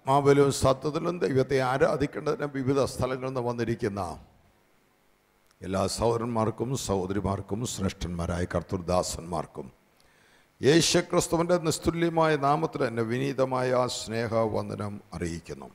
ആത്മാവിലും സത്യത്തിലും ദൈവത്തെ ആരാധിക്കേണ്ടതിന് വിവിധ സ്ഥലങ്ങളിൽ നിന്ന് വന്നിരിക്കുന്ന എല്ലാ സഹോദരന്മാർക്കും സഹോദരിമാർക്കും ശ്രേഷ്ഠന്മാരായ കർത്തൃദാസന്മാർക്കും യേശുക്രിസ്തുവിൻ്റെ നിസ്തുല്യമായ നാമത്തിൽ എന്നെ വിനീതമായ സ്നേഹവന്ദനം അറിയിക്കുന്നു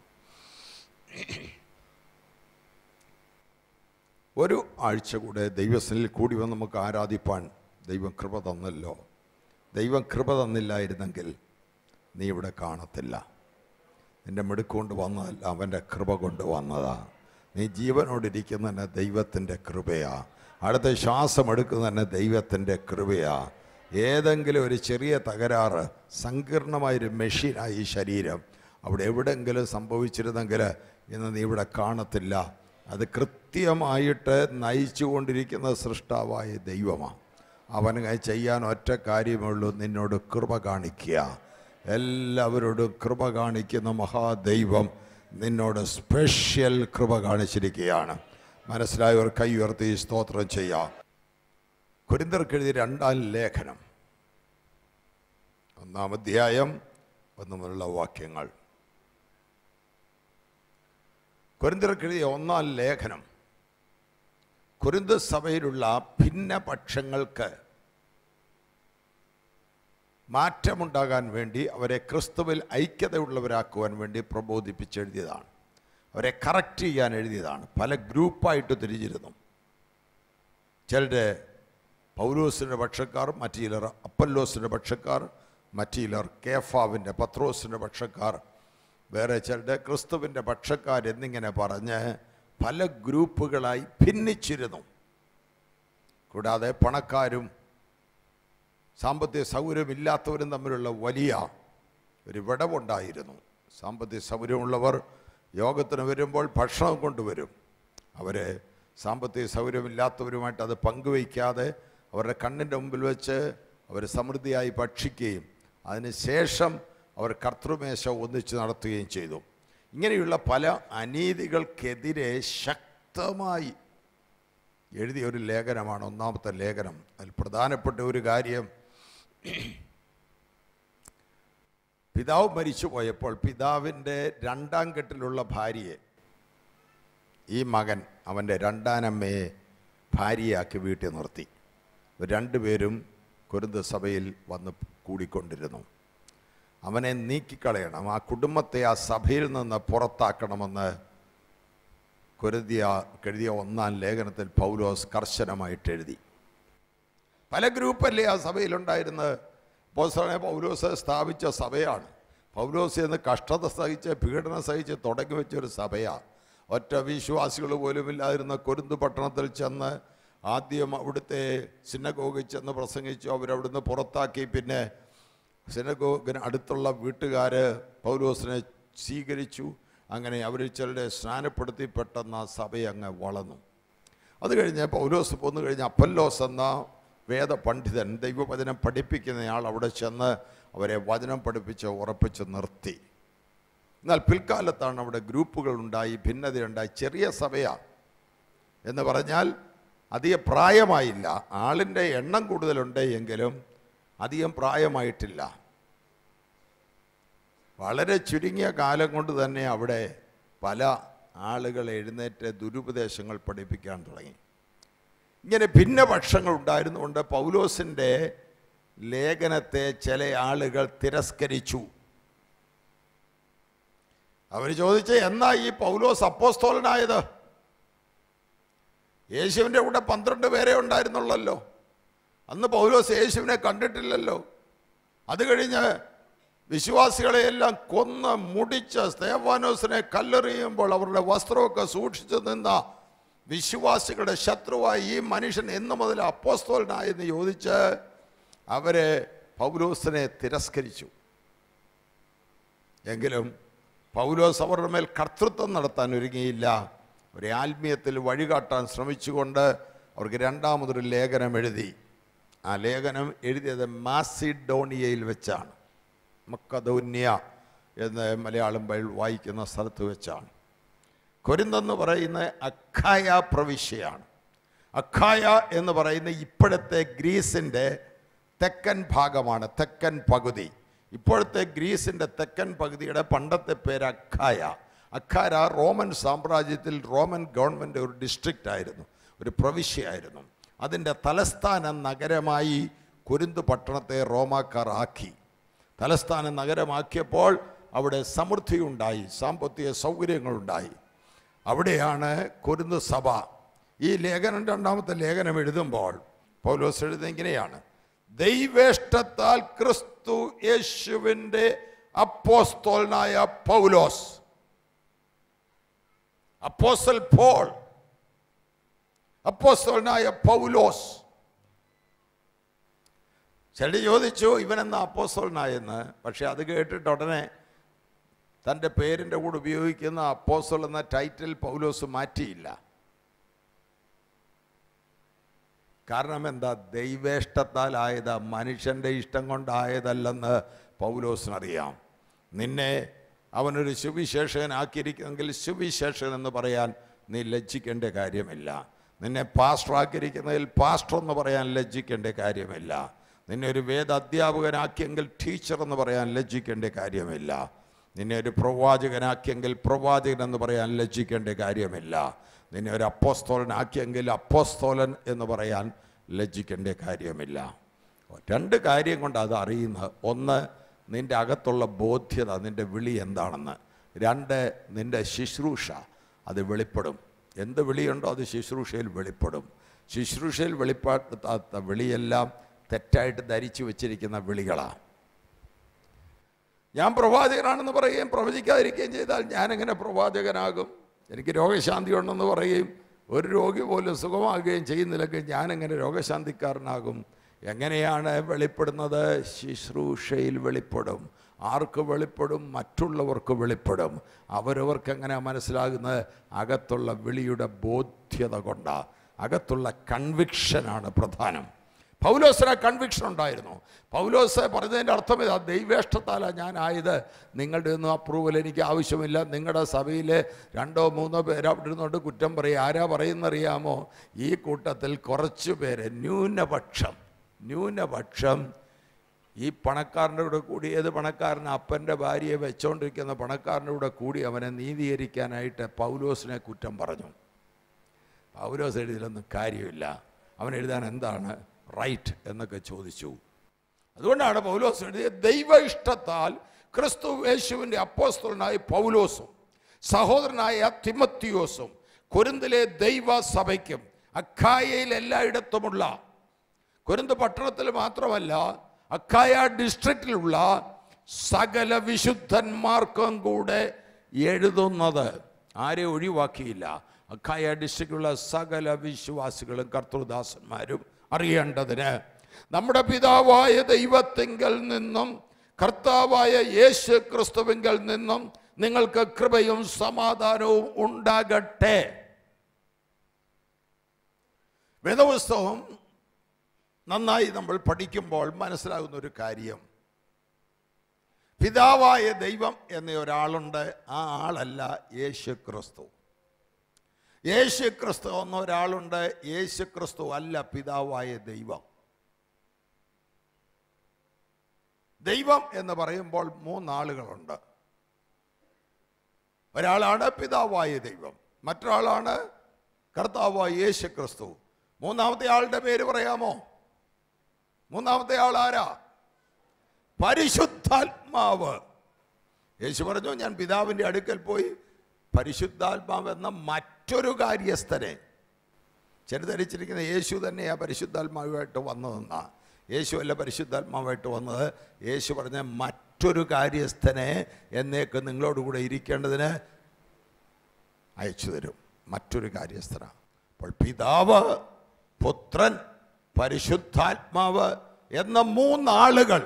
ഒരു ആഴ്ച കൂടെ ദൈവസനിൽ കൂടി വന്ന് നമുക്ക് ആരാധിപ്പാൻ ദൈവം കൃപ തന്നല്ലോ ദൈവം കൃപ തന്നില്ലായിരുന്നെങ്കിൽ നീ ഇവിടെ കാണത്തില്ല നിന്റെ മിടുക്കൊണ്ട് വന്നതല്ല അവൻ്റെ കൃപ കൊണ്ട് വന്നതാ നീ ജീവനോടിരിക്കുന്ന ദൈവത്തിൻ്റെ കൃപയാ അടുത്ത ശ്വാസം എടുക്കുന്ന തന്നെ ദൈവത്തിൻ്റെ കൃപയാ ഏതെങ്കിലും ഒരു ചെറിയ തകരാറ് സങ്കീർണമായൊരു മെഷീനായി ഈ ശരീരം അവിടെ എവിടെയെങ്കിലും സംഭവിച്ചിരുന്നെങ്കിൽ ഇന്ന് നീ ഇവിടെ കാണത്തില്ല അത് കൃത്യമായിട്ട് നയിച്ചു കൊണ്ടിരിക്കുന്ന സൃഷ്ടാവായ ദൈവമാണ് അവന് ചെയ്യാൻ ഒറ്റ കാര്യമുള്ളൂ നിന്നോട് കൃപ കാണിക്കുക എല്ലാവരോടും കൃപ കാണിക്കുന്ന മഹാദൈവം നിന്നോട് സ്പെഷ്യൽ കൃപ കാണിച്ചിരിക്കുകയാണ് മനസ്സിലായവർ കൈ ഉയർത്തി സ്തോത്രം ചെയ്യാം കുരിന്തർക്കെഴുതിയ രണ്ടാം ലേഖനം ഒന്നാം അധ്യായം ഒന്ന് മുതലുള്ള വാക്യങ്ങൾ കുരിന്തർക്കെഴുതിയ ഒന്നാം ലേഖനം കുരിന്ത സഭയിലുള്ള ഭിന്നപക്ഷങ്ങൾക്ക് മാറ്റമുണ്ടാകാൻ വേണ്ടി അവരെ ക്രിസ്തുവിൽ ഐക്യതയുള്ളവരാക്കുവാൻ വേണ്ടി പ്രബോധിപ്പിച്ചെഴുതിയതാണ് അവരെ കറക്റ്റ് ചെയ്യാൻ എഴുതിയതാണ് പല ഗ്രൂപ്പായിട്ട് തിരിഞ്ഞിരുന്നു ചിലർ പൗലോസിൻ്റെ പക്ഷക്കാർ മറ്റു ചിലർ അപ്പല്ലോസിൻ്റെ പക്ഷക്കാർ മറ്റു ചിലർ കേഫാവിൻ്റെ പത്രോസിൻ്റെ പക്ഷക്കാർ വേറെ ചിലരുടെ ക്രിസ്തുവിൻ്റെ പക്ഷക്കാർ എന്നിങ്ങനെ പറഞ്ഞ് പല ഗ്രൂപ്പുകളായി ഭിന്നിച്ചിരുന്നു കൂടാതെ പണക്കാരും സാമ്പത്തിക സൗകര്യമില്ലാത്തവരും തമ്മിലുള്ള വലിയ ഒരു വിടവുണ്ടായിരുന്നു സാമ്പത്തിക സൗകര്യമുള്ളവർ യോഗത്തിന് വരുമ്പോൾ ഭക്ഷണം കൊണ്ടുവരും അവരെ സാമ്പത്തിക സൗകര്യമില്ലാത്തവരുമായിട്ട് അത് പങ്കുവയ്ക്കാതെ അവരുടെ കണ്ണിൻ്റെ മുമ്പിൽ വെച്ച് അവർ സമൃദ്ധിയായി ഭക്ഷിക്കുകയും അതിനുശേഷം അവർ കർത്തൃമേശ ഒന്നിച്ച് നടത്തുകയും ചെയ്തു ഇങ്ങനെയുള്ള പല അനീതികൾക്കെതിരെ ശക്തമായി എഴുതിയ ഒരു ലേഖനമാണ് ഒന്നാമത്തെ ലേഖനം അതിൽ പ്രധാനപ്പെട്ട ഒരു കാര്യം പിതാവ് മരിച്ചു പോയപ്പോൾ പിതാവിൻ്റെ രണ്ടാം കെട്ടിലുള്ള ഭാര്യയെ ഈ മകൻ അവൻ്റെ രണ്ടാനമ്മയെ ഭാര്യയാക്കി വീട്ടിൽ നിർത്തി രണ്ടുപേരും കുരുന്ത സഭയിൽ വന്ന് കൂടിക്കൊണ്ടിരുന്നു അവനെ നീക്കിക്കളയണം ആ കുടുംബത്തെ ആ സഭയിൽ നിന്ന് പുറത്താക്കണമെന്ന് കുരുതിയ കെഴുതിയ ഒന്നാം ലേഖനത്തിൽ പൗലോസ് കർശനമായിട്ട് എഴുതി പല ഗ്രൂപ്പല്ലേ ആ സഭയിലുണ്ടായിരുന്നത് പോസ്റ്ററെ പൗലോസ് സ്ഥാപിച്ച സഭയാണ് പൗലോസ് എന്ന് കഷ്ടത സഹിച്ച് പീഡനം സഹിച്ച് തുടങ്ങി വെച്ചൊരു സഭയാണ് ഒറ്റ വിശ്വാസികൾ പോലും ഇല്ലാതിരുന്ന കൊരുന്ത് പട്ടണത്തിൽ ചെന്ന് ആദ്യം അവിടുത്തെ സിന്നഗോഗിൽ ചെന്ന് പ്രസംഗിച്ചു അവരവിടുന്ന് പുറത്താക്കി പിന്നെ സിനഗോഗിന് അടുത്തുള്ള വീട്ടുകാർ പൗലോസിനെ സ്വീകരിച്ചു അങ്ങനെ അവർ ചിലരെ സ്നാനപ്പെടുത്തി പെട്ടെന്ന് ആ സഭയെ അങ്ങ് വളർന്നു അത് കഴിഞ്ഞ് പൗലോസ് പോന്നു കഴിഞ്ഞ് അപ്പല്ലോസ് എന്ന വേദ പണ്ഡിതൻ ദൈവവചനം പഠിപ്പിക്കുന്നയാൾ അവിടെ ചെന്ന് അവരെ വചനം പഠിപ്പിച്ച് ഉറപ്പിച്ച് നിർത്തി എന്നാൽ പിൽക്കാലത്താണ് അവിടെ ഗ്രൂപ്പുകൾ ഉണ്ടായി ഭിന്നതയുണ്ടായി ചെറിയ സഭയാണ് എന്ന് പറഞ്ഞാൽ അധികം പ്രായമായില്ല ആളിൻ്റെ എണ്ണം കൂടുതലുണ്ട് എങ്കിലും അധികം പ്രായമായിട്ടില്ല വളരെ ചുരുങ്ങിയ കാലം കൊണ്ട് തന്നെ അവിടെ പല ആളുകൾ എഴുന്നേറ്റ് ദുരുപദേശങ്ങൾ പഠിപ്പിക്കാൻ തുടങ്ങി ഇങ്ങനെ ഭിന്നപക്ഷങ്ങൾ ഉണ്ടായിരുന്നുകൊണ്ട് പൗലോസിൻ്റെ ലേഖനത്തെ ചില ആളുകൾ തിരസ്കരിച്ചു അവർ ചോദിച്ച എന്നാ ഈ പൗലോസ് അപ്പോസ്തോലനായത് യേശുവിൻ്റെ കൂടെ പന്ത്രണ്ട് പേരെ ഉണ്ടായിരുന്നുള്ളല്ലോ അന്ന് പൗലോസ് യേശുവിനെ കണ്ടിട്ടില്ലല്ലോ അത് കഴിഞ്ഞ് വിശ്വാസികളെയെല്ലാം കൊന്ന് മുടിച്ച് സ്തേവാനോസിനെ കല്ലെറിയുമ്പോൾ അവരുടെ വസ്ത്രമൊക്കെ സൂക്ഷിച്ചു നിന്ന വിശ്വാസികളുടെ ശത്രുവായി ഈ മനുഷ്യൻ എന്ന് മുതൽ അപ്പോസ്തോലനായെന്ന് ചോദിച്ച് അവരെ പൗലോസിനെ തിരസ്കരിച്ചു എങ്കിലും പൗലോസ് അവരുടെ മേൽ കർത്തൃത്വം നടത്താൻ ഒരുങ്ങിയില്ല അവരെ ആത്മീയത്തിൽ വഴികാട്ടാൻ ശ്രമിച്ചുകൊണ്ട് അവർക്ക് രണ്ടാമതൊരു ലേഖനം എഴുതി ആ ലേഖനം എഴുതിയത് മാസിഡോണിയയിൽ വെച്ചാണ് മക്കദോന്യ എന്ന് മലയാളം ബൈബിൾ വായിക്കുന്ന സ്ഥലത്ത് വെച്ചാണ് കൊരിന്തെന്ന് പറയുന്ന അഖായ പ്രവിശ്യയാണ് അഖായ എന്ന് പറയുന്ന ഇപ്പോഴത്തെ ഗ്രീസിൻ്റെ തെക്കൻ ഭാഗമാണ് തെക്കൻ പകുതി ഇപ്പോഴത്തെ ഗ്രീസിൻ്റെ തെക്കൻ പകുതിയുടെ പണ്ടത്തെ പേര് അഖായ അഖാര റോമൻ സാമ്രാജ്യത്തിൽ റോമൻ ഗവൺമെൻറ് ഒരു ഡിസ്ട്രിക്റ്റ് ആയിരുന്നു ഒരു പ്രവിശ്യയായിരുന്നു അതിൻ്റെ തലസ്ഥാന നഗരമായി കുരുന്ത് പട്ടണത്തെ റോമാക്കാർ ആക്കി തലസ്ഥാന നഗരമാക്കിയപ്പോൾ അവിടെ സമൃദ്ധിയുണ്ടായി സാമ്പത്തിക സൗകര്യങ്ങളുണ്ടായി അവിടെയാണ് കുരുന്ന് സഭ ഈ ലേഖനം രണ്ടാമത്തെ ലേഖനം എഴുതുമ്പോൾ പൗലോസ് എഴുതുന്നത് ഇങ്ങനെയാണ് ദൈവേഷ്ടത്താൽ ക്രിസ്തു യേശുവിൻ്റെ അപ്പോസ്തോലനായ പൗലോസ് അപ്പോസൽ പോൾ അപ്പോസ്തോലനായ പൗലോസ് ചെടി ചോദിച്ചു ഇവനെന്ന അപ്പോസ്തോലനായെന്ന് പക്ഷെ അത് കേട്ടിട്ട് ഉടനെ തൻ്റെ പേരിൻ്റെ കൂടെ ഉപയോഗിക്കുന്ന അപ്പോസ്തോൽ എന്ന ടൈറ്റിൽ പൗലോസ് മാറ്റിയില്ല കാരണം എന്താ ദൈവേഷ്ടത്താലായത് മനുഷ്യൻ്റെ ഇഷ്ടം കൊണ്ടായതല്ലെന്ന് പൗലോസിനറിയാം നിന്നെ അവനൊരു സുവിശേഷകനാക്കിയിരിക്കുന്നെങ്കിൽ സുവിശേഷകൻ എന്ന് പറയാൻ നീ ലജ്ജിക്കേണ്ട കാര്യമില്ല നിന്നെ പാസ്റ്റർ ആക്കിയിരിക്കുന്നതിൽ പാസ്റ്റർ എന്ന് പറയാൻ ലജ്ജിക്കേണ്ട കാര്യമില്ല നിന്നെ ഒരു വേദ അധ്യാപകനാക്കിയെങ്കിൽ ടീച്ചർ എന്ന് പറയാൻ ലജ്ജിക്കേണ്ട കാര്യമില്ല നിന്നെ ഒരു പ്രവാചകനാക്കിയെങ്കിൽ പ്രവാചകൻ എന്ന് പറയാൻ ലജ്ജിക്കേണ്ട കാര്യമില്ല നിന്നെ ഒരു അപ്പോസ്തോലനാക്കിയെങ്കിൽ അപ്പോസ്തോലൻ എന്ന് പറയാൻ ലജ്ജിക്കേണ്ട കാര്യമില്ല രണ്ട് കാര്യം കൊണ്ട് അത് അറിയുന്നത് ഒന്ന് നിൻ്റെ അകത്തുള്ള ബോധ്യത നിൻ്റെ വിളി എന്താണെന്ന് രണ്ട് നിൻ്റെ ശുശ്രൂഷ അത് വെളിപ്പെടും എന്ത് വിളിയുണ്ടോ അത് ശുശ്രൂഷയിൽ വെളിപ്പെടും ശുശ്രൂഷയിൽ വെളിപ്പാട്ടാത്ത വിളിയെല്ലാം തെറ്റായിട്ട് ധരിച്ചു വച്ചിരിക്കുന്ന വിളികളാണ് ഞാൻ പ്രവാചകനാണെന്ന് പറയുകയും പ്രവചിക്കാതിരിക്കുകയും ചെയ്താൽ ഞാനെങ്ങനെ പ്രവാചകനാകും എനിക്ക് രോഗശാന്തി ഉണ്ടെന്ന് പറയുകയും ഒരു രോഗി പോലും സുഖമാകുകയും ചെയ്യുന്നില്ലെങ്കിൽ ഞാനെങ്ങനെ രോഗശാന്തിക്കാരനാകും എങ്ങനെയാണ് വെളിപ്പെടുന്നത് ശുശ്രൂഷയിൽ വെളിപ്പെടും ആർക്ക് വെളിപ്പെടും മറ്റുള്ളവർക്ക് വെളിപ്പെടും അവരവർക്ക് എങ്ങനെ മനസ്സിലാകുന്നത് അകത്തുള്ള വിളിയുടെ ബോധ്യത കൊണ്ടാണ് അകത്തുള്ള കൺവിക്ഷനാണ് പ്രധാനം പൗലോസിന് കൺവിക്ഷൻ ഉണ്ടായിരുന്നു പൗലോസ് പറഞ്ഞതിൻ്റെ അർത്ഥം ഇതാ ദൈവേഷ്ടത്താലാണ് ഞാൻ ആയത് നിങ്ങളുടെ ഒന്നും അപ്രൂവൽ എനിക്ക് ആവശ്യമില്ല നിങ്ങളുടെ സഭയിൽ രണ്ടോ മൂന്നോ പേര് അവിടെ ഇരുന്നുകൊണ്ട് കുറ്റം പറയും ആരാ പറയുന്നറിയാമോ ഈ കൂട്ടത്തിൽ കുറച്ച് പേര് ന്യൂനപക്ഷം ന്യൂനപക്ഷം ഈ പണക്കാരൻ്റെ കൂടെ കൂടി ഏത് പണക്കാരൻ അപ്പൻ്റെ ഭാര്യയെ വെച്ചോണ്ടിരിക്കുന്ന പണക്കാരൻ്റെ കൂടെ കൂടി അവനെ നീതീകരിക്കാനായിട്ട് പൗലോസിനെ കുറ്റം പറഞ്ഞു പൗലോസ് എഴുതിയിലൊന്നും കാര്യമില്ല അവൻ എഴുതാൻ എന്താണ് റൈറ്റ് എന്നൊക്കെ ചോദിച്ചു അതുകൊണ്ടാണ് പൗലോസ് എഴുതിയത് ദൈവ ഇഷ്ടത്താൽ ക്രിസ്തു യേശുവിൻ്റെ അപ്പോസ്തലനായ പൗലോസും സഹോദരനായ തിമത്തിയോസും കൊരിന്തിലെ ദൈവ സഭയ്ക്കും അഖായയിൽ എല്ലായിടത്തുമുള്ള കൊരിന്ത് പട്ടണത്തിൽ മാത്രമല്ല അക്കായ ഡിസ്ട്രിക്റ്റിലുള്ള സകല വിശുദ്ധന്മാർക്കും കൂടെ എഴുതുന്നത് ആരെ ഒഴിവാക്കിയില്ല അക്കായ ഡിസ്ട്രിക്റ്റിലുള്ള സകല വിശ്വാസികളും കർത്തൃദാസന്മാരും അറിയേണ്ടതിന് നമ്മുടെ പിതാവായ ദൈവത്തിങ്കൽ നിന്നും കർത്താവായ യേശു ക്രിസ്തുവിങ്കൽ നിന്നും നിങ്ങൾക്ക് കൃപയും സമാധാനവും ഉണ്ടാകട്ടെ വേദപുസ്തകം നന്നായി നമ്മൾ പഠിക്കുമ്പോൾ മനസ്സിലാകുന്ന ഒരു കാര്യം പിതാവായ ദൈവം എന്ന ഒരാളുണ്ട് ആ ആളല്ല യേശു ക്രിസ്തു യേശു ക്രിസ്തു എന്ന ഒരാളുണ്ട് യേശു ക്രിസ്തു അല്ല പിതാവായ ദൈവം ദൈവം എന്ന് പറയുമ്പോൾ മൂന്നാളുകളുണ്ട് ഒരാളാണ് പിതാവായ ദൈവം മറ്റൊരാളാണ് കർത്താവായ യേശു ക്രിസ്തു മൂന്നാമത്തെ ആളുടെ പേര് പറയാമോ മൂന്നാമത്തെ ആൾ ആരാ പരിശുദ്ധാത്മാവ് യേശു പറഞ്ഞു ഞാൻ പിതാവിൻ്റെ അടുക്കൽ പോയി പരിശുദ്ധാത്മാവ് എന്ന മറ്റൊരു കാര്യസ്ഥനെ ചെറുതരിച്ചിരിക്കുന്ന യേശു തന്നെയാ പരിശുദ്ധാത്മാവുമായിട്ട് വന്നതെന്നാ യേശു അല്ല പരിശുദ്ധാത്മാവായിട്ട് വന്നത് യേശു പറഞ്ഞ മറ്റൊരു കാര്യസ്ഥനെ എന്നേക്ക് നിങ്ങളോടുകൂടെ ഇരിക്കേണ്ടതിന് അയച്ചു തരും മറ്റൊരു കാര്യസ്ഥന അപ്പോൾ പിതാവ് പുത്രൻ പരിശുദ്ധാത്മാവ് എന്ന മൂന്നാളുകൾ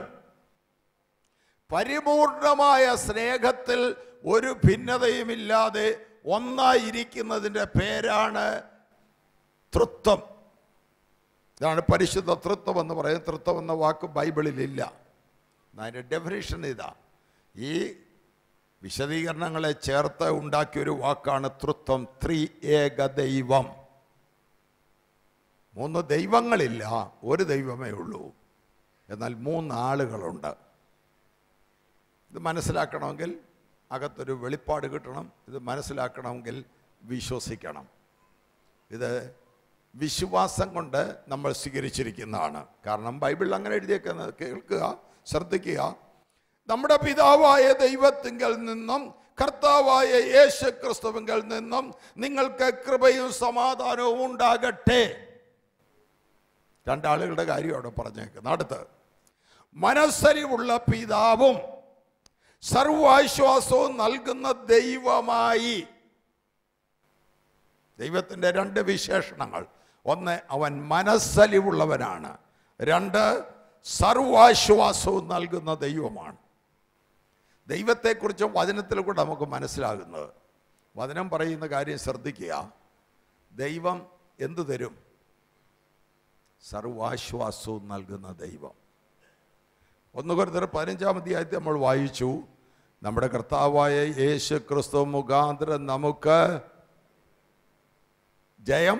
പരിപൂർണമായ സ്നേഹത്തിൽ ഒരു ഭിന്നതയുമില്ലാതെ ഒന്നായിരിക്കുന്നതിൻ്റെ പേരാണ് തൃത്വം ഇതാണ് പരിശുദ്ധ തൃത്വം എന്ന് പറയുന്നത് തൃത്വം എന്ന വാക്ക് ബൈബിളിലില്ല അതിൻ്റെ ഡെഫിനേഷൻ ഇതാ ഈ വിശദീകരണങ്ങളെ ചേർത്ത് ഉണ്ടാക്കിയൊരു വാക്കാണ് തൃത്വം ത്രി ഏക ദൈവം മൂന്ന് ദൈവങ്ങളില്ല ഒരു ദൈവമേ ഉള്ളൂ എന്നാൽ മൂന്ന് ആളുകളുണ്ട് ഇത് മനസ്സിലാക്കണമെങ്കിൽ അകത്തൊരു വെളിപ്പാട് കിട്ടണം ഇത് മനസ്സിലാക്കണമെങ്കിൽ വിശ്വസിക്കണം ഇത് വിശ്വാസം കൊണ്ട് നമ്മൾ സ്വീകരിച്ചിരിക്കുന്നതാണ് കാരണം ബൈബിളിൽ അങ്ങനെ എഴുതിയേക്കുന്നത് കേൾക്കുക ശ്രദ്ധിക്കുക നമ്മുടെ പിതാവായ ദൈവത്തിങ്കൽ നിന്നും കർത്താവായ യേശു ക്രിസ്തുവിങ്കൽ നിന്നും നിങ്ങൾക്ക് കൃപയും സമാധാനവും ഉണ്ടാകട്ടെ രണ്ടാളുകളുടെ കാര്യം അവിടെ പറഞ്ഞേക്കുന്നത് അടുത്ത് മനസ്സരിവുള്ള പിതാവും സർവാശ്വാസവും നൽകുന്ന ദൈവമായി ദൈവത്തിൻ്റെ രണ്ട് വിശേഷണങ്ങൾ ഒന്ന് അവൻ മനസ്സലിവുള്ളവനാണ് രണ്ട് സർവാശ്വാസവും നൽകുന്ന ദൈവമാണ് ദൈവത്തെക്കുറിച്ച് വചനത്തിൽ കൂടെ നമുക്ക് മനസ്സിലാകുന്നത് വചനം പറയുന്ന കാര്യം ശ്രദ്ധിക്കുക ദൈവം എന്തു തരും സർവാശ്വാസവും നൽകുന്ന ദൈവം ഒന്ന് കുറഞ്ഞ പതിനഞ്ചാം അധ്യായത്തിൽ നമ്മൾ വായിച്ചു നമ്മുടെ കർത്താവായ യേശു ക്രിസ്തു മുഖാന്തരം നമുക്ക് ജയം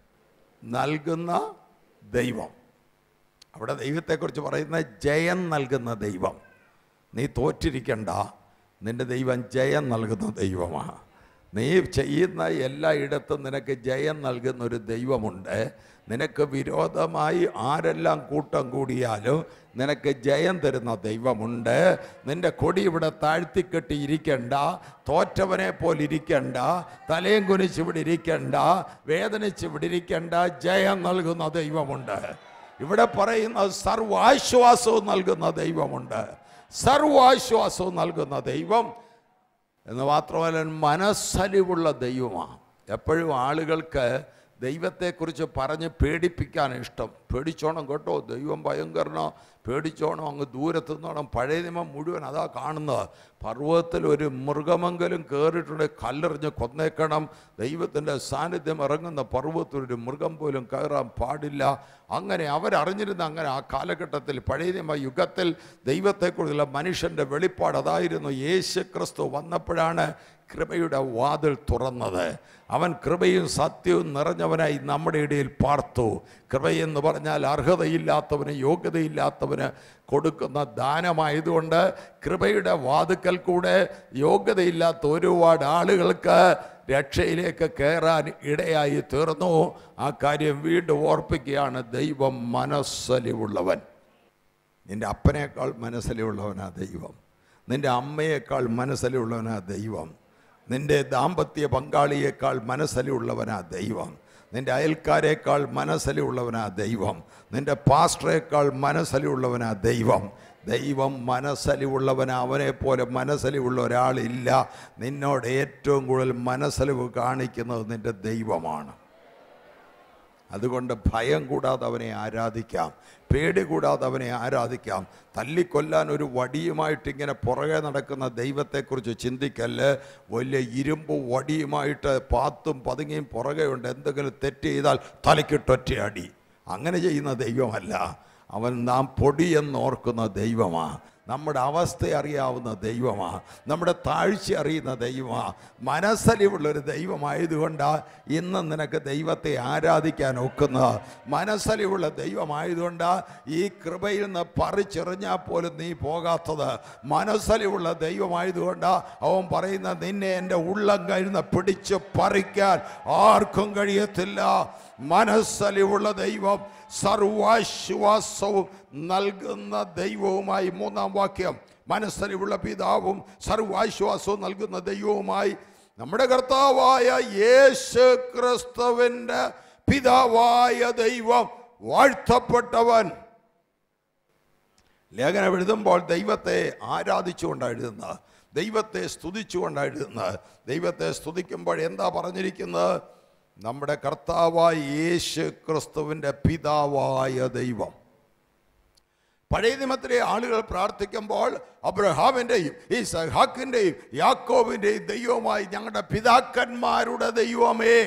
നൽകുന്ന ദൈവം അവിടെ ദൈവത്തെക്കുറിച്ച് പറയുന്ന ജയം നൽകുന്ന ദൈവം നീ തോറ്റിരിക്കണ്ട നിന്റെ ദൈവം ജയം നൽകുന്ന ദൈവമാണ് നീ ചെയ്യുന്ന എല്ലായിടത്തും നിനക്ക് ജയം നൽകുന്ന ഒരു ദൈവമുണ്ട് നിനക്ക് വിരോധമായി ആരെല്ലാം കൂട്ടം കൂടിയാലും നിനക്ക് ജയം തരുന്ന ദൈവമുണ്ട് നിന്റെ കൊടി ഇവിടെ താഴ്ത്തിക്കെട്ടി ഇരിക്കണ്ട തോറ്റവനെ പോലെ ഇരിക്കണ്ട തലയും കുനിച്ച് ഇവിടെ ഇരിക്കണ്ട വേദനിച്ച് ഇവിടെ ഇരിക്കണ്ട ജയം നൽകുന്ന ദൈവമുണ്ട് ഇവിടെ പറയുന്ന സർവാശ്വാസവും നൽകുന്ന ദൈവമുണ്ട് സർവാശ്വാസവും നൽകുന്ന ദൈവം എന്ന് മാത്രമല്ല മനസ്സലിവുള്ള ദൈവമാണ് എപ്പോഴും ആളുകൾക്ക് ദൈവത്തെക്കുറിച്ച് പറഞ്ഞ് പേടിപ്പിക്കാൻ ഇഷ്ടം പേടിച്ചോണം കേട്ടോ ദൈവം ഭയങ്കരനോ പേടിച്ചോണം അങ്ങ് ദൂരത്ത് നിന്നോണം പഴയ നിയമം മുഴുവൻ അതാ കാണുന്നത് പർവ്വതത്തിൽ ഒരു മൃഗമെങ്കിലും കയറിയിട്ടുണ്ട് കല്ലെറിഞ്ഞ് കൊന്നേക്കണം ദൈവത്തിൻ്റെ സാന്നിധ്യം ഇറങ്ങുന്ന പർവ്വതത്തിൽ ഒരു മൃഗം പോലും കയറാൻ പാടില്ല അങ്ങനെ അവരറിഞ്ഞിരുന്ന അങ്ങനെ ആ കാലഘട്ടത്തിൽ പഴയ നിയമ യുഗത്തിൽ ദൈവത്തെക്കുറിച്ചുള്ള മനുഷ്യൻ്റെ വെളിപ്പാട് അതായിരുന്നു യേശു ക്രിസ്തു വന്നപ്പോഴാണ് കൃപയുടെ വാതിൽ തുറന്നത് അവൻ കൃപയും സത്യവും നിറഞ്ഞവനായി നമ്മുടെ ഇടയിൽ പാർത്തു കൃപയെന്ന് പറഞ്ഞാൽ അർഹതയില്ലാത്തവന് യോഗ്യതയില്ലാത്തവന് കൊടുക്കുന്ന ദാനമായതുകൊണ്ട് കൃപയുടെ വാതുക്കൽ കൂടെ യോഗ്യതയില്ലാത്ത ഒരുപാട് ആളുകൾക്ക് രക്ഷയിലേക്ക് കയറാൻ ഇടയായി തീർന്നു ആ കാര്യം വീണ്ടും ഓർപ്പിക്കുകയാണ് ദൈവം മനസ്സലിവുള്ളവൻ നിന്റെ അപ്പനേക്കാൾ മനസ്സലിവുള്ളവനാ ദൈവം നിന്റെ അമ്മയേക്കാൾ മനസ്സലിവുള്ളവനാ ദൈവം നിന്റെ ദാമ്പത്യ പങ്കാളിയേക്കാൾ മനസ്സലിവുള്ളവനാ ദൈവം നിന്റെ അയൽക്കാരേക്കാൾ മനസ്സലിവുള്ളവനാ ദൈവം നിന്റെ പാസ്റ്ററേക്കാൾ മനസ്സലിവുള്ളവനാ ദൈവം ദൈവം മനസ്സലിവുള്ളവനാ അവനെ പോലെ മനസ്സലിവുള്ള ഒരാളില്ല നിന്നോട് ഏറ്റവും കൂടുതൽ മനസ്സലിവ് കാണിക്കുന്നത് നിന്റെ ദൈവമാണ് അതുകൊണ്ട് ഭയം കൂടാതെ അവനെ ആരാധിക്കാം പേടി കൂടാതെ അവനെ ആരാധിക്കാം തല്ലിക്കൊല്ലാൻ ഒരു വടിയുമായിട്ട് ഇങ്ങനെ പുറകെ നടക്കുന്ന ദൈവത്തെക്കുറിച്ച് ചിന്തിക്കല്ല് വലിയ ഇരുമ്പ് വടിയുമായിട്ട് പാത്തും പതുങ്ങിയും പുറകെ ഉണ്ട് എന്തെങ്കിലും തെറ്റ് ചെയ്താൽ തലയ്ക്കിട്ടൊറ്റയടി അങ്ങനെ ചെയ്യുന്ന ദൈവമല്ല അവൻ നാം പൊടിയെന്നോർക്കുന്ന ദൈവമാണ് നമ്മുടെ അവസ്ഥ അറിയാവുന്ന ദൈവമാണ് നമ്മുടെ താഴ്ച അറിയുന്ന ദൈവമാണ് മനസ്സലിവുള്ളൊരു ദൈവമായതുകൊണ്ടാണ് ഇന്ന് നിനക്ക് ദൈവത്തെ ആരാധിക്കാൻ ഒക്കുന്നത് മനസ്സലിവുള്ള ദൈവമായതുകൊണ്ടാണ് ഈ കൃപയിൽ നിന്ന് പറിച്ചെറിഞ്ഞാൽ പോലും നീ പോകാത്തത് മനസ്സലിവുള്ള ദൈവമായതുകൊണ്ടാണ് അവൻ പറയുന്ന നിന്നെ എൻ്റെ ഉള്ളം കഴിയുന്ന പിടിച്ച് പറിക്കാൻ ആർക്കും കഴിയത്തില്ല മനസ്സലിവുള്ള ദൈവം സർവാശ്വാസവും നൽകുന്ന ദൈവവുമായി മൂന്നാം വാക്യം മനസ്സലിവുള്ള പിതാവും സർവാശ്വാസവും നൽകുന്ന ദൈവവുമായി നമ്മുടെ കർത്താവായ യേശു ക്രിസ്തുവിൻ്റെ പിതാവായ ദൈവം വാഴ്ത്തപ്പെട്ടവൻ ലേഖനം എഴുതുമ്പോൾ ദൈവത്തെ ആരാധിച്ചുകൊണ്ടാണ് എഴുതുന്നത് ദൈവത്തെ സ്തുതിച്ചുകൊണ്ടാണ് എഴുതുന്നത് ദൈവത്തെ സ്തുതിക്കുമ്പോൾ എന്താ പറഞ്ഞിരിക്കുന്നത് നമ്മുടെ കർത്താവായ യേശു ക്രിസ്തുവിൻ്റെ പിതാവായ ദൈവം പഴയ നിയമത്തിലെ ആളുകൾ പ്രാർത്ഥിക്കുമ്പോൾ അബ്രഹാമിൻ്റെയും ഈ സഹാക്കിൻ്റെയും യാക്കോബിൻ്റെയും ദൈവമായി ഞങ്ങളുടെ പിതാക്കന്മാരുടെ ദൈവമേ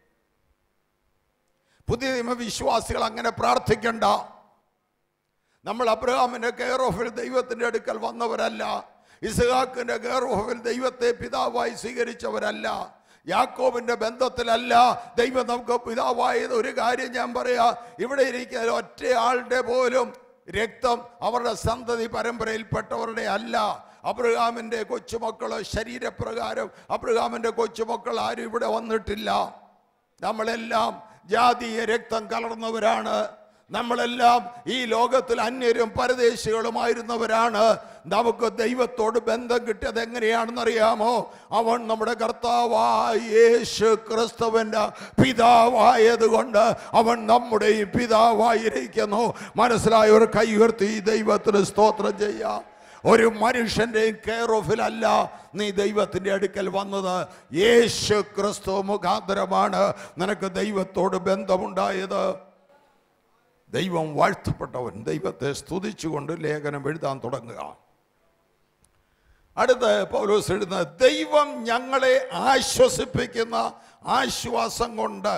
പുതിയ നിയമവിശ്വാസികൾ അങ്ങനെ പ്രാർത്ഥിക്കണ്ട നമ്മൾ അബ്രഹാമിൻ്റെ കെയർ ഓഫിൽ ദൈവത്തിൻ്റെ അടുക്കൽ വന്നവരല്ല ഇസ്ഹാക്കിൻ്റെ കെയർ ഓഫിൽ ദൈവത്തെ പിതാവായി സ്വീകരിച്ചവരല്ല യാക്കോബിന്റെ ബന്ധത്തിലല്ല ദൈവം നമുക്ക് പിതാവായത് ഒരു കാര്യം ഞാൻ പറയാ ഇവിടെ ഇരിക്കുന്ന ഒറ്റയാളുടെ പോലും രക്തം അവരുടെ സന്തതി പരമ്പരയിൽപ്പെട്ടവരുടെ അല്ല അബ്രഹാമിൻ്റെ കൊച്ചുമക്കൾ ശരീരപ്രകാരം അബ്രഹാമിൻ്റെ കൊച്ചുമക്കൾ ആരും ഇവിടെ വന്നിട്ടില്ല നമ്മളെല്ലാം ജാതീയ രക്തം കലർന്നവരാണ് നമ്മളെല്ലാം ഈ ലോകത്തിൽ അന്യരും പരദേശികളുമായിരുന്നവരാണ് നമുക്ക് ദൈവത്തോട് ബന്ധം കിട്ടിയത് എങ്ങനെയാണെന്നറിയാമോ അവൻ നമ്മുടെ കർത്താവായ യേശു ക്രിസ്തുവിൻ്റെ പിതാവായതുകൊണ്ട് അവൻ നമ്മുടെ ഈ പിതാവായിരിക്കുന്നു മനസ്സിലായ ഒരു കൈ ഉയർത്തി ദൈവത്തിന് സ്തോത്രം ചെയ്യാം ഒരു മനുഷ്യൻ്റെയും കെയർ ഓഫിലല്ല നീ ദൈവത്തിൻ്റെ അടുക്കൽ വന്നത് യേശു ക്രിസ്തു മുഖാന്തരമാണ് നിനക്ക് ദൈവത്തോട് ബന്ധമുണ്ടായത് ദൈവം വാഴ്ത്തപ്പെട്ടവൻ ദൈവത്തെ സ്തുതിച്ചുകൊണ്ട് ലേഖനം എഴുതാൻ തുടങ്ങുക അടുത്ത് പൗലോസ് എഴുതുന്നത് ദൈവം ഞങ്ങളെ ആശ്വസിപ്പിക്കുന്ന ആശ്വാസം കൊണ്ട്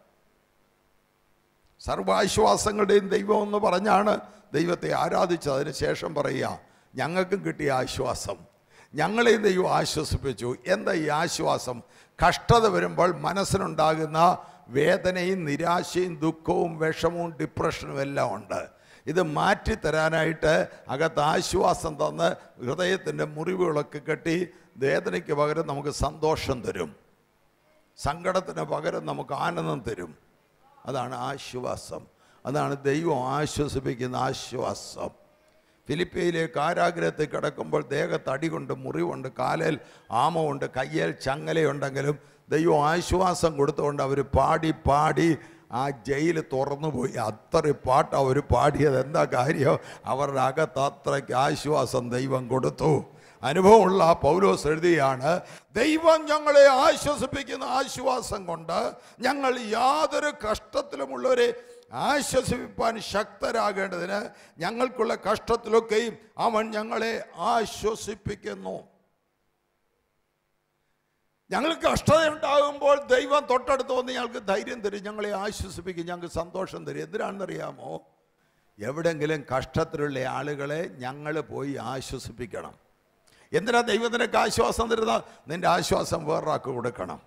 സർവാശ്വാസങ്ങളുടെയും ദൈവം എന്ന് പറഞ്ഞാണ് ദൈവത്തെ ആരാധിച്ചത് അതിന് ശേഷം പറയുക ഞങ്ങൾക്കും കിട്ടിയ ആശ്വാസം ഞങ്ങളെയും ദൈവം ആശ്വസിപ്പിച്ചു എന്താ ഈ ആശ്വാസം കഷ്ടത വരുമ്പോൾ മനസ്സിനുണ്ടാകുന്ന വേദനയും നിരാശയും ദുഃഖവും വിഷമവും ഡിപ്രഷനും എല്ലാം ഉണ്ട് ഇത് മാറ്റിത്തരാനായിട്ട് അകത്ത് ആശ്വാസം തന്ന് ഹൃദയത്തിൻ്റെ മുറിവുകളൊക്കെ കെട്ടി വേദനയ്ക്ക് പകരം നമുക്ക് സന്തോഷം തരും സങ്കടത്തിന് പകരം നമുക്ക് ആനന്ദം തരും അതാണ് ആശ്വാസം അതാണ് ദൈവം ആശ്വസിപ്പിക്കുന്ന ആശ്വാസം ഫിലിപ്പയിലെ കാരാഗ്രഹത്തിൽ കിടക്കുമ്പോൾ ദേഹത്ത് അടികൊണ്ട് മുറിവുണ്ട് കാലിൽ ആമമുണ്ട് കയ്യിൽ ചങ്ങലയുണ്ടെങ്കിലും ദൈവം ആശ്വാസം കൊടുത്തുകൊണ്ട് അവർ പാടി പാടി ആ ജയിൽ തുറന്നുപോയി അത്ര പാട്ട് അവർ പാടിയത് എന്താ കാര്യം അവരുടെ അകത്ത് അത്രയ്ക്ക് ആശ്വാസം ദൈവം കൊടുത്തു അനുഭവമുള്ള പൗലോസ് എഴുതിയാണ് ദൈവം ഞങ്ങളെ ആശ്വസിപ്പിക്കുന്ന ആശ്വാസം കൊണ്ട് ഞങ്ങൾ യാതൊരു കഷ്ടത്തിലുമുള്ളവരെ ആശ്വസിപ്പിപ്പാൻ ശക്തരാകേണ്ടതിന് ഞങ്ങൾക്കുള്ള കഷ്ടത്തിലൊക്കെയും അവൻ ഞങ്ങളെ ആശ്വസിപ്പിക്കുന്നു ഞങ്ങൾക്ക് കഷ്ടത ഉണ്ടാകുമ്പോൾ ദൈവം തൊട്ടടുത്ത് വന്ന് ഞങ്ങൾക്ക് ധൈര്യം തരും ഞങ്ങളെ ആശ്വസിപ്പിക്കും ഞങ്ങൾക്ക് സന്തോഷം തരും എന്തിനാണെന്നറിയാമോ എവിടെങ്കിലും കഷ്ടത്തിലുള്ള ആളുകളെ ഞങ്ങൾ പോയി ആശ്വസിപ്പിക്കണം എന്തിനാ ദൈവത്തിനൊക്കെ ആശ്വാസം തരുന്ന നിന്റെ ആശ്വാസം വേറൊരാൾക്ക് കൊടുക്കണം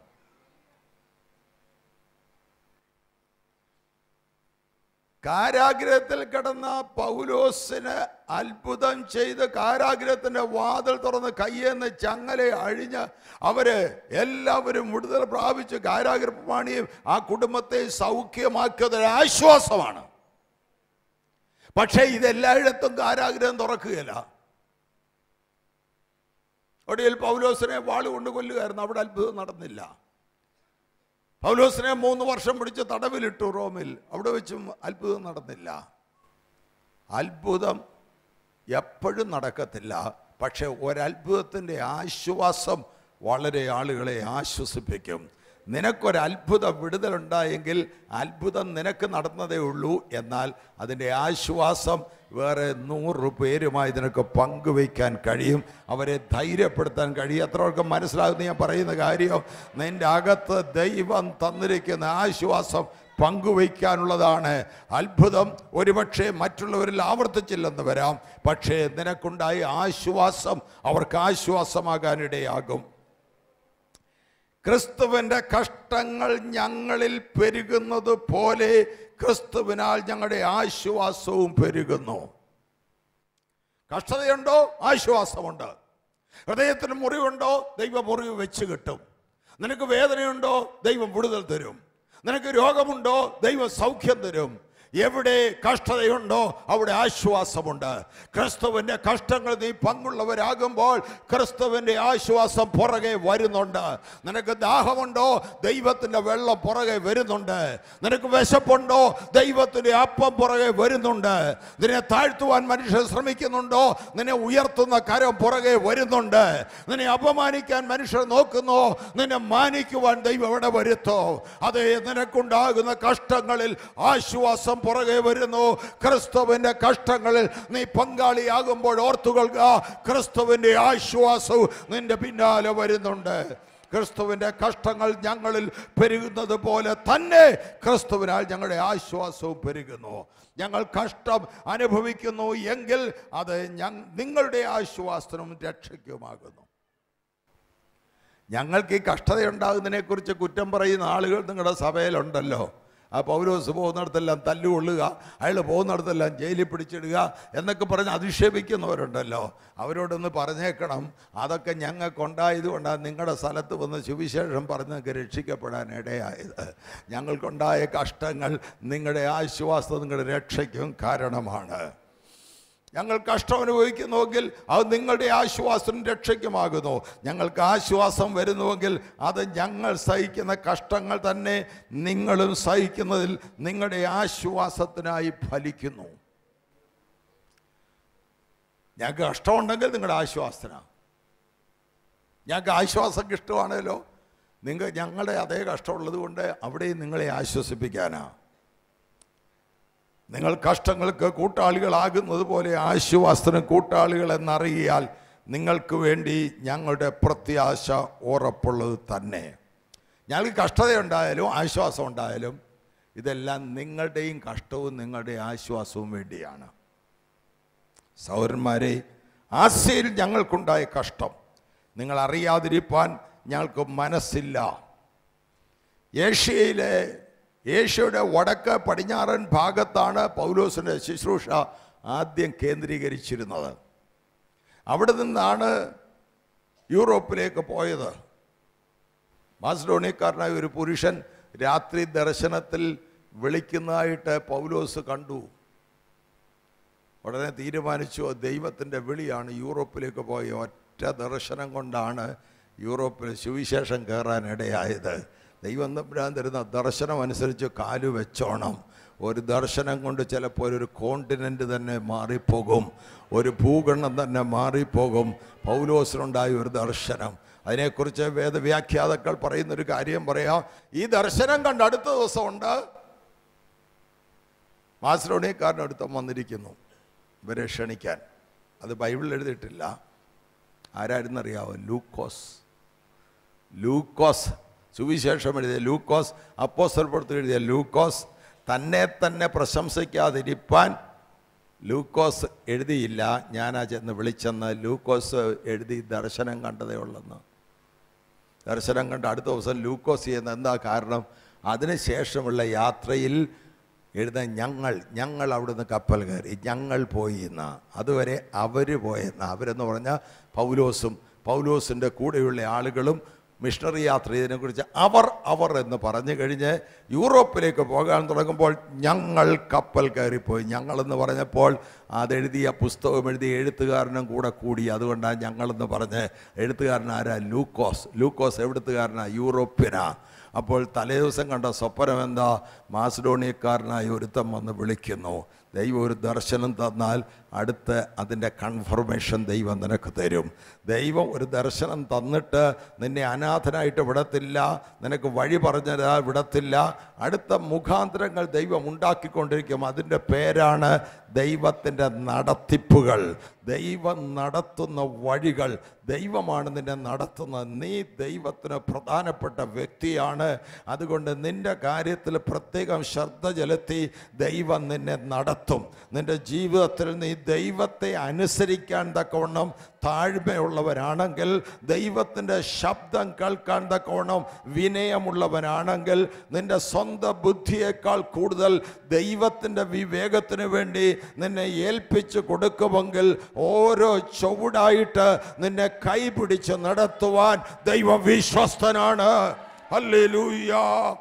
കാരാഗ്രഹത്തിൽ കിടന്ന പൗലോസിന് അത്ഭുതം ചെയ്ത് കാരാഗ്രഹത്തിന്റെ വാതിൽ തുറന്ന് കയ്യെന്ന് ചങ്ങല അഴിഞ്ഞ് അവര് എല്ലാവരും വിടുതൽ പ്രാപിച്ച് കാരാഗ്രഹമാണിയും ആ കുടുംബത്തെ സൗഖ്യമാക്കിയത് ഒരു ആശ്വാസമാണ് പക്ഷേ ഇതെല്ലായിടത്തും കാരാഗ്രഹം തുറക്കുകയില്ല ഒടുവിൽ പൗലോസിനെ വാളുകൊണ്ട് കൊല്ലുകയായിരുന്നു അവിടെ അത്ഭുതം നടന്നില്ല പൗലോസിനെ മൂന്ന് വർഷം പിടിച്ച് തടവിലിട്ടു റോമിൽ അവിടെ വെച്ചും അത്ഭുതം നടന്നില്ല അത്ഭുതം എപ്പോഴും നടക്കത്തില്ല പക്ഷെ ഒരത്ഭുതത്തിൻ്റെ ആശ്വാസം വളരെ ആളുകളെ ആശ്വസിപ്പിക്കും നിനക്കൊരത്ഭുത വിടുതലുണ്ടായെങ്കിൽ അത്ഭുതം നിനക്ക് നടന്നതേ ഉള്ളൂ എന്നാൽ അതിൻ്റെ ആശ്വാസം വേറെ നൂറ് പേരുമായി നിനക്ക് പങ്കുവയ്ക്കാൻ കഴിയും അവരെ ധൈര്യപ്പെടുത്താൻ കഴിയും എത്രയൊക്കെ മനസ്സിലാകുന്ന ഞാൻ പറയുന്ന കാര്യം നിൻ്റെ അകത്ത് ദൈവം തന്നിരിക്കുന്ന ആശ്വാസം പങ്കുവയ്ക്കാനുള്ളതാണ് അത്ഭുതം ഒരുപക്ഷെ മറ്റുള്ളവരിൽ ആവർത്തിച്ചില്ലെന്ന് വരാം പക്ഷേ നിനക്കുണ്ടായ ആശ്വാസം അവർക്ക് ആശ്വാസമാകാനിടയാകും ക്രിസ്തുവിൻ്റെ കഷ്ടങ്ങൾ ഞങ്ങളിൽ പെരുകുന്നത് പോലെ ക്രിസ്തുവിനാൽ ഞങ്ങളുടെ ആശ്വാസവും പെരുകുന്നു കഷ്ടതയുണ്ടോ ആശ്വാസമുണ്ട് ഹൃദയത്തിന് മുറിവുണ്ടോ ദൈവം മുറിവ് വെച്ച് കിട്ടും നിനക്ക് വേദനയുണ്ടോ ദൈവം വിടുതൽ തരും നിനക്ക് രോഗമുണ്ടോ ദൈവം സൗഖ്യം തരും എവിടെ കഷ്ടതയുണ്ടോ അവിടെ ആശ്വാസമുണ്ട് ക്രിസ്തുവിൻ്റെ കഷ്ടങ്ങൾ നീ പങ്കുള്ളവരാകുമ്പോൾ ക്രിസ്തുവിൻ്റെ ആശ്വാസം പുറകെ വരുന്നുണ്ട് നിനക്ക് ദാഹമുണ്ടോ ദൈവത്തിൻ്റെ വെള്ളം പുറകെ വരുന്നുണ്ട് നിനക്ക് വിശപ്പുണ്ടോ ദൈവത്തിൻ്റെ അപ്പം പുറകെ വരുന്നുണ്ട് നിന്നെ താഴ്ത്തുവാൻ മനുഷ്യർ ശ്രമിക്കുന്നുണ്ടോ നിന്നെ ഉയർത്തുന്ന കരം പുറകെ വരുന്നുണ്ട് നിന്നെ അപമാനിക്കാൻ മനുഷ്യർ നോക്കുന്നു നിന്നെ മാനിക്കുവാൻ ദൈവം എവിടെ വരുത്തോ അതേ നിനക്കുണ്ടാകുന്ന കഷ്ടങ്ങളിൽ ആശ്വാസം പുറകെ വരുന്നു ക്രിസ്തുവിന്റെ കഷ്ടങ്ങളിൽ നീ പങ്കാളിയാകുമ്പോൾ ഓർത്തുകൊള്ളുക ക്രിസ്തുവിന്റെ ആശ്വാസവും നിന്റെ പിന്നാലെ വരുന്നുണ്ട് ക്രിസ്തുവിന്റെ കഷ്ടങ്ങൾ ഞങ്ങളിൽ പെരുകുന്നത് പോലെ തന്നെ ക്രിസ്തുവിനാൽ ഞങ്ങളുടെ ആശ്വാസവും പെരുകുന്നു ഞങ്ങൾ കഷ്ടം അനുഭവിക്കുന്നു എങ്കിൽ അത് ഞ- നിങ്ങളുടെ ആശ്വാസനും രക്ഷയ്ക്കുമാകുന്നു ഞങ്ങൾക്ക് ഈ കഷ്ടതയുണ്ടാകുന്നതിനെക്കുറിച്ച് കുറ്റം പറയുന്ന ആളുകൾ നിങ്ങളുടെ സഭയിലുണ്ടല്ലോ ആ പൗലോസ് പോകുന്നിടത്തെല്ലാം തല്ലുകൊള്ളുക അയാൾ പോകുന്നിടത്തെല്ലാം ജയിലിൽ പിടിച്ചിടുക എന്നൊക്കെ പറഞ്ഞ് അധിക്ഷേപിക്കുന്നവരുണ്ടല്ലോ അവരോടൊന്ന് പറഞ്ഞേക്കണം അതൊക്കെ ഞങ്ങൾക്കുണ്ടായതുകൊണ്ടാണ് നിങ്ങളുടെ സ്ഥലത്ത് വന്ന് സുവിശേഷം പറഞ്ഞൊക്കെ രക്ഷിക്കപ്പെടാൻ ഇടയായത് ഞങ്ങൾക്കുണ്ടായ കഷ്ടങ്ങൾ നിങ്ങളുടെ ആശ്വാസം നിങ്ങളുടെ രക്ഷയ്ക്കും കാരണമാണ് ഞങ്ങൾ കഷ്ടം അനുഭവിക്കുന്നുവെങ്കിൽ അത് നിങ്ങളുടെ ആശ്വാസം രക്ഷയ്ക്കുമാകുന്നു ഞങ്ങൾക്ക് ആശ്വാസം വരുന്നുവെങ്കിൽ അത് ഞങ്ങൾ സഹിക്കുന്ന കഷ്ടങ്ങൾ തന്നെ നിങ്ങളും സഹിക്കുന്നതിൽ നിങ്ങളുടെ ആശ്വാസത്തിനായി ഫലിക്കുന്നു ഞങ്ങൾക്ക് കഷ്ടമുണ്ടെങ്കിൽ നിങ്ങളുടെ ആശ്വാസത്തിനാണ് ഞങ്ങൾക്ക് ആശ്വാസം ഇഷ്ടമാണല്ലോ നിങ്ങൾ ഞങ്ങളുടെ അതേ കഷ്ടമുള്ളത് കൊണ്ട് അവിടെയും നിങ്ങളെ ആശ്വസിപ്പിക്കാനാണ് നിങ്ങൾ കഷ്ടങ്ങൾക്ക് കൂട്ടാളികളാകുന്നത് പോലെ ആശ്വാസത്തിന് കൂട്ടാളികൾ എന്നറിയാൽ നിങ്ങൾക്ക് വേണ്ടി ഞങ്ങളുടെ പ്രത്യാശ ഉറപ്പുള്ളത് തന്നെ ഞങ്ങൾക്ക് കഷ്ടതയുണ്ടായാലും ആശ്വാസം ഉണ്ടായാലും ഇതെല്ലാം നിങ്ങളുടെയും കഷ്ടവും നിങ്ങളുടെ ആശ്വാസവും വേണ്ടിയാണ് സൗരന്മാരെ ആശയിൽ ഞങ്ങൾക്കുണ്ടായ കഷ്ടം നിങ്ങൾ അറിയാതിരിപ്പാൻ ഞങ്ങൾക്ക് മനസ്സില്ല ഏഷ്യയിലെ ഏഷ്യയുടെ വടക്ക് പടിഞ്ഞാറൻ ഭാഗത്താണ് പൗലോസിൻ്റെ ശുശ്രൂഷ ആദ്യം കേന്ദ്രീകരിച്ചിരുന്നത് അവിടെ നിന്നാണ് യൂറോപ്പിലേക്ക് പോയത് മാസ്ഡോണിയക്കാരനായ ഒരു പുരുഷൻ രാത്രി ദർശനത്തിൽ വിളിക്കുന്നതായിട്ട് പൗലോസ് കണ്ടു ഉടനെ തീരുമാനിച്ചു ദൈവത്തിൻ്റെ വിളിയാണ് യൂറോപ്പിലേക്ക് പോയ ഒറ്റ ദർശനം കൊണ്ടാണ് യൂറോപ്പിൽ സുവിശേഷം കയറാൻ ഇടയായത് ദൈവം തമ്പുരാൻ തരുന്ന ദർശനം അനുസരിച്ച് കാലു വെച്ചോണം ഒരു ദർശനം കൊണ്ട് ചിലപ്പോൾ ഒരു കോണ്ടിനെൻ്റ് തന്നെ മാറിപ്പോകും ഒരു ഭൂഖണ്ഡം തന്നെ മാറിപ്പോകും പൗലോസിനുണ്ടായ ഒരു ദർശനം അതിനെക്കുറിച്ച് വേദവ്യാഖ്യാതാക്കൾ പറയുന്നൊരു കാര്യം പറയാം ഈ ദർശനം കണ്ട് അടുത്ത ദിവസമുണ്ട് മാസ്ലോണിയക്കാരനടുത്തം വന്നിരിക്കുന്നു ഇവരെ ക്ഷണിക്കാൻ അത് ബൈബിളിൽ എഴുതിയിട്ടില്ല ആരായിരുന്നറിയാവോ ലൂക്കോസ് ലൂക്കോസ് സുവിശേഷം എഴുതിയ ലൂക്കോസ് അപ്പോസ്റ്റൽപ്പുറത്ത് എഴുതിയ ലൂക്കോസ് തന്നെ തന്നെ പ്രശംസിക്കാതിരിപ്പാൻ ലൂക്കോസ് എഴുതിയില്ല ഞാനാ ചെന്ന് വിളിച്ചെന്ന് ലൂക്കോസ് എഴുതി ദർശനം കണ്ടതേ ഉള്ളെന്ന് ദർശനം കണ്ട് അടുത്ത ദിവസം ലൂക്കോസ് ചെയ്യുന്ന എന്താ കാരണം അതിനുശേഷമുള്ള യാത്രയിൽ എഴുതാൻ ഞങ്ങൾ ഞങ്ങൾ അവിടുന്ന് കപ്പൽ കയറി ഞങ്ങൾ പോയി എന്ന അതുവരെ അവർ പോയെന്ന അവരെന്ന് പറഞ്ഞാൽ പൗലോസും പൗലോസിൻ്റെ കൂടെയുള്ള ആളുകളും മിഷണറി യാത്ര ചെയ്തതിനെക്കുറിച്ച് അവർ അവർ എന്ന് പറഞ്ഞു കഴിഞ്ഞ് യൂറോപ്പിലേക്ക് പോകാൻ തുടങ്ങുമ്പോൾ ഞങ്ങൾ കപ്പൽ കയറിപ്പോയി ഞങ്ങളെന്ന് പറഞ്ഞപ്പോൾ അതെഴുതിയ പുസ്തകം എഴുതിയ എഴുത്തുകാരനും കൂടെ കൂടി അതുകൊണ്ടാണ് ഞങ്ങളെന്ന് പറഞ്ഞ് എഴുത്തുകാരൻ ആരാ ലൂക്കോസ് ലൂക്കോസ് എവിടുത്തുകാരനാ യൂറോപ്യനാ അപ്പോൾ തലേദിവസം കണ്ട സ്വപ്നം എന്താ മാസിഡോണിയക്കാരനായ ഒരുത്തം വന്ന് വിളിക്കുന്നു ദൈവം ഒരു ദർശനം തന്നാൽ അടുത്ത് അതിൻ്റെ കൺഫർമേഷൻ ദൈവം നിനക്ക് തരും ദൈവം ഒരു ദർശനം തന്നിട്ട് നിന്നെ അനാഥനായിട്ട് വിടത്തില്ല നിനക്ക് വഴി പറഞ്ഞതാ വിടത്തില്ല അടുത്ത മുഖാന്തരങ്ങൾ ദൈവം ഉണ്ടാക്കിക്കൊണ്ടിരിക്കും അതിൻ്റെ പേരാണ് ദൈവത്തിൻ്റെ നടത്തിപ്പുകൾ ദൈവം നടത്തുന്ന വഴികൾ ദൈവമാണ് നിന്നെ നടത്തുന്നത് നീ ദൈവത്തിന് പ്രധാനപ്പെട്ട വ്യക്തിയാണ് അതുകൊണ്ട് നിന്റെ കാര്യത്തിൽ പ്രത്യേകം ശ്രദ്ധ ചെലുത്തി ദൈവം നിന്നെ നടത്തും നിന്റെ ജീവിതത്തിൽ നീ ദൈവത്തെ അനുസരിക്കാൻ തക്കവണ്ണം താഴ്മയുള്ളവരാണെങ്കിൽ ദൈവത്തിൻ്റെ ശബ്ദം കേൾക്കാൻ തക്കവണ്ണം വിനയമുള്ളവനാണെങ്കിൽ നിന്റെ സ്വന്തം ബുദ്ധിയേക്കാൾ കൂടുതൽ ദൈവത്തിൻ്റെ വിവേകത്തിന് വേണ്ടി നിന്നെ ഏൽപ്പിച്ച് കൊടുക്കുമെങ്കിൽ ഓരോ ചുവടായിട്ട് നിന്നെ കൈപിടിച്ച് നടത്തുവാൻ ദൈവം വിശ്വസ്തനാണ് ഹല്ലേലൂയ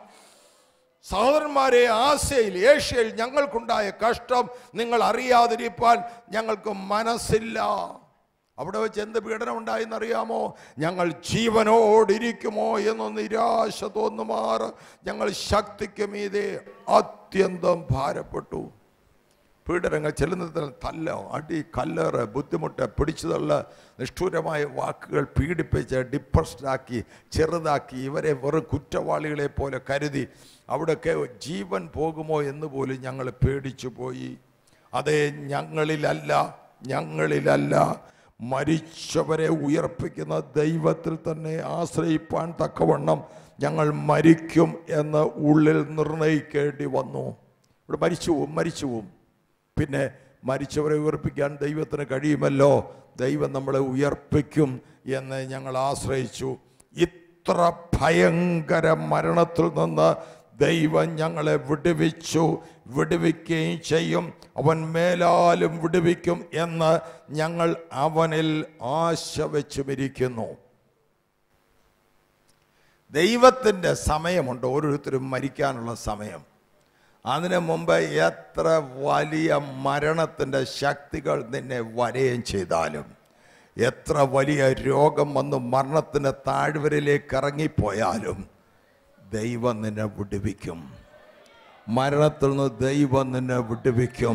സഹോദരന്മാരെ ആശയിൽ ഏഷ്യയിൽ ഞങ്ങൾക്കുണ്ടായ കഷ്ടം നിങ്ങൾ അറിയാതിരിക്കാൻ ഞങ്ങൾക്ക് മനസ്സില്ല അവിടെ വെച്ച് എന്ത് പീഡനം ഉണ്ടായെന്നറിയാമോ ഞങ്ങൾ ജീവനോടിരിക്കുമോ എന്ന നിരാശ തോന്നുമാറ് ഞങ്ങൾ ശക്തിക്ക് മീതെ അത്യന്തം ഭാരപ്പെട്ടു പീഡനങ്ങൾ ചെല്ലുന്നതിൽ തല്ല അടി കല്ലേറ് ബുദ്ധിമുട്ട് പിടിച്ചതള്ള നിഷ്ഠൂരമായ വാക്കുകൾ പീഡിപ്പിച്ച് ഡിപ്രസ്ഡാക്കി ചെറുതാക്കി ഇവരെ വെറും കുറ്റവാളികളെ പോലെ കരുതി അവിടെയൊക്കെ ജീവൻ പോകുമോ എന്ന് പോലും ഞങ്ങൾ പേടിച്ചു പോയി അതേ ഞങ്ങളിലല്ല ഞങ്ങളിലല്ല മരിച്ചവരെ ഉയർപ്പിക്കുന്ന ദൈവത്തിൽ തന്നെ ആശ്രയിപ്പാൻ തക്കവണ്ണം ഞങ്ങൾ മരിക്കും എന്ന് ഉള്ളിൽ നിർണയിക്കേണ്ടി വന്നു ഇവിടെ മരിച്ചു പോവും മരിച്ചു പോവും പിന്നെ മരിച്ചവരെ ഉയർപ്പിക്കാൻ ദൈവത്തിന് കഴിയുമല്ലോ ദൈവം നമ്മളെ ഉയർപ്പിക്കും എന്ന് ഞങ്ങൾ ആശ്രയിച്ചു ഇത്ര ഭയങ്കര മരണത്തിൽ നിന്ന് ദൈവം ഞങ്ങളെ വിടുവിച്ചു വിടുവിക്കുകയും ചെയ്യും അവൻ മേലാലും വിടുവിക്കും എന്ന് ഞങ്ങൾ അവനിൽ ആശ വെച്ചുമിരിക്കുന്നു ദൈവത്തിൻ്റെ സമയമുണ്ട് ഓരോരുത്തരും മരിക്കാനുള്ള സമയം അതിനു മുമ്പ് എത്ര വലിയ മരണത്തിൻ്റെ ശക്തികൾ നിന്നെ വരയും ചെയ്താലും എത്ര വലിയ രോഗം വന്ന് മരണത്തിൻ്റെ താഴ്വരയിലേക്ക് ഇറങ്ങിപ്പോയാലും ദൈവം നിന്നെ വിടുവിക്കും മരണത്തിൽ നിന്ന് ദൈവം നിന്നെ വിടുവിക്കും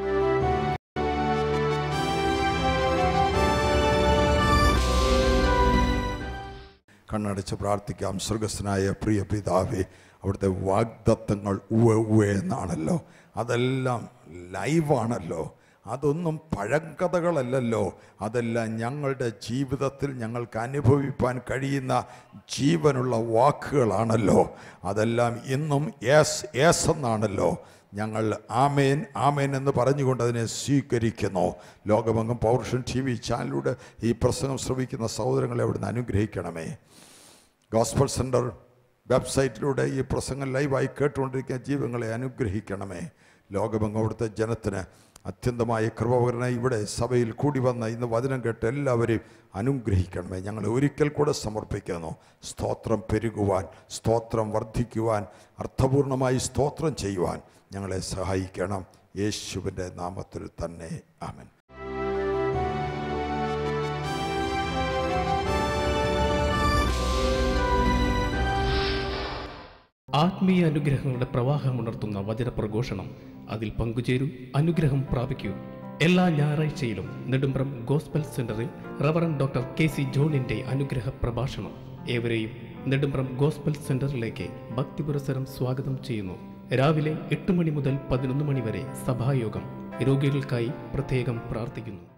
കണ്ണടച്ച് പ്രാർത്ഥിക്കാം സ്വർഗസ്വനായ പ്രിയ പിതാവേ അവിടുത്തെ വാഗ്ദത്തങ്ങൾ ഉവ ഉവ എന്നാണല്ലോ അതെല്ലാം ലൈവാണല്ലോ അതൊന്നും പഴങ്കഥകളല്ലല്ലോ അതെല്ലാം ഞങ്ങളുടെ ജീവിതത്തിൽ ഞങ്ങൾക്ക് അനുഭവിപ്പാൻ കഴിയുന്ന ജീവനുള്ള വാക്കുകളാണല്ലോ അതെല്ലാം ഇന്നും യേസ് യേസ് എന്നാണല്ലോ ഞങ്ങൾ ആമേൻ ആമേൻ എന്ന് പറഞ്ഞുകൊണ്ട് അതിനെ സ്വീകരിക്കുന്നു ലോകമെങ്ങും പൗരുഷൻ ടി വി ചാനലിലൂടെ ഈ പ്രസംഗം ശ്രമിക്കുന്ന സഹോദരങ്ങളെ അവിടുന്ന് അനുഗ്രഹിക്കണമേ ഗോസ്ബൽ സെൻറ്റർ വെബ്സൈറ്റിലൂടെ ഈ പ്രസംഗം ലൈവായി കേട്ടുകൊണ്ടിരിക്കുന്ന ജീവങ്ങളെ അനുഗ്രഹിക്കണമേ ലോകമെങ്ങും അവിടുത്തെ ജനത്തിന് അത്യന്തമായ കൃപകരണ ഇവിടെ സഭയിൽ കൂടി വന്ന ഇന്ന് വചനം കേട്ട് എല്ലാവരെയും അനുഗ്രഹിക്കണമേ ഞങ്ങൾ ഒരിക്കൽ കൂടെ സമർപ്പിക്കുന്നു സ്തോത്രം പെരുകുവാൻ സ്തോത്രം വർദ്ധിക്കുവാൻ അർത്ഥപൂർണമായി സ്തോത്രം ചെയ്യുവാൻ ഞങ്ങളെ സഹായിക്കണം യേശുവിൻ്റെ നാമത്തിൽ തന്നെ ആമൻ ആത്മീയ അനുഗ്രഹങ്ങളുടെ പ്രവാഹമുണർത്തുന്ന വചനപ്രഘോഷണം അതിൽ പങ്കുചേരൂ അനുഗ്രഹം പ്രാപിക്കൂ എല്ലാ ഞായറാഴ്ചയിലും നെടുമ്പ്രം ഗോസ്ബൽ സെന്ററിൽ റവറൻ ഡോക്ടർ കെ സി ജോണിന്റെ അനുഗ്രഹ പ്രഭാഷണം ഏവരെയും നെടുമ്പ്രം ഗോസ്ബൽ സെന്ററിലേക്ക് ഭക്തിപുരസരം സ്വാഗതം ചെയ്യുന്നു രാവിലെ എട്ട് മണി മുതൽ പതിനൊന്ന് മണി വരെ സഭായോഗം രോഗികൾക്കായി പ്രത്യേകം പ്രാർത്ഥിക്കുന്നു